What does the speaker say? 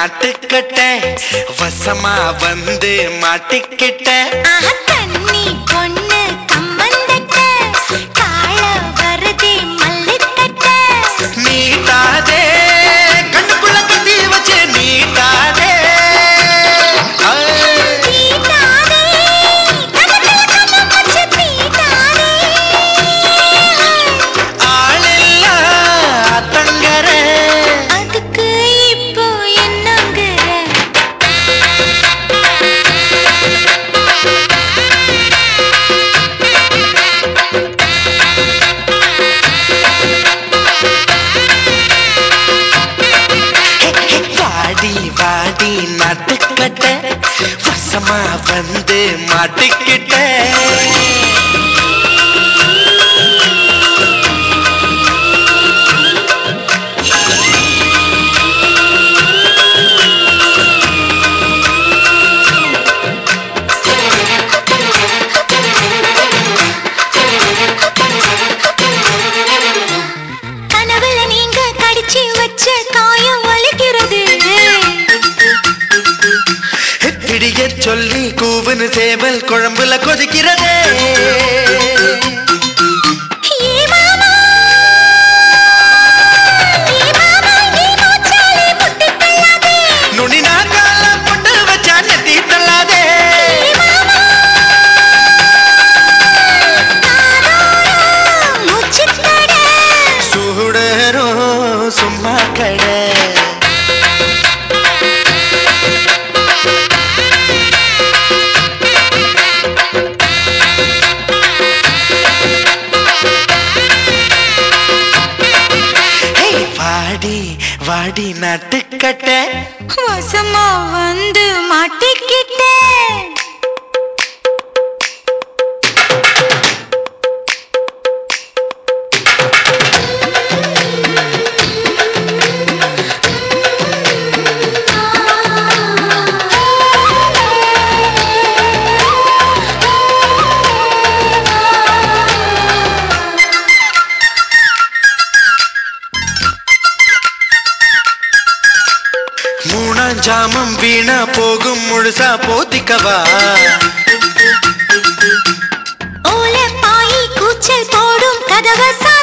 நாட்டுக்கட்ட வசமா வந்து மாட்டிக்கிட்ட ஆஹா, கன்னி பொண்ணு கம்மந்தட்ட, காள வருதே மல்லுக்கட்ட. நீட்டாதே கண்ணுக்குள்ள கத்தி வச்சு நீட்டாதே ஆ. தீட்டாதே, கணத்துல கண்ணம் வச்சு தீட்டாதே. ஆளில்லா தங்கர அதுக்கு இப்போ என்னங்கிற வாடி வாடி நாட்டுக்கட்ட வசமா வந்து மாட்டிக்கிட்ட கனவுல நீங்க கடிச்சு வச்ச காயம் வலிக்கிறது பிடிய சொல்லி கூவுன்னு சேவல் குழம்புல கொதிக்கிறதே ஏ மாமா ஏ மாமா நீ மூச்சாலே முட்டி தள்ளாதே நுனி நாக்கால கொண்டு வச்சா நெத்தி தள்ளாதே மூச்சு தட சூடரோ சும்மா கடை ஹே, வாடி வாடி நாட்டுக்கட்ட வசமா வந்து மாட்டிக்கிட்டேன் மூணாம் ஜாமம் வீணா போகும் முழுசா போத்திக்கவா ஓல பாய் கூச்சல் போடும் கதவ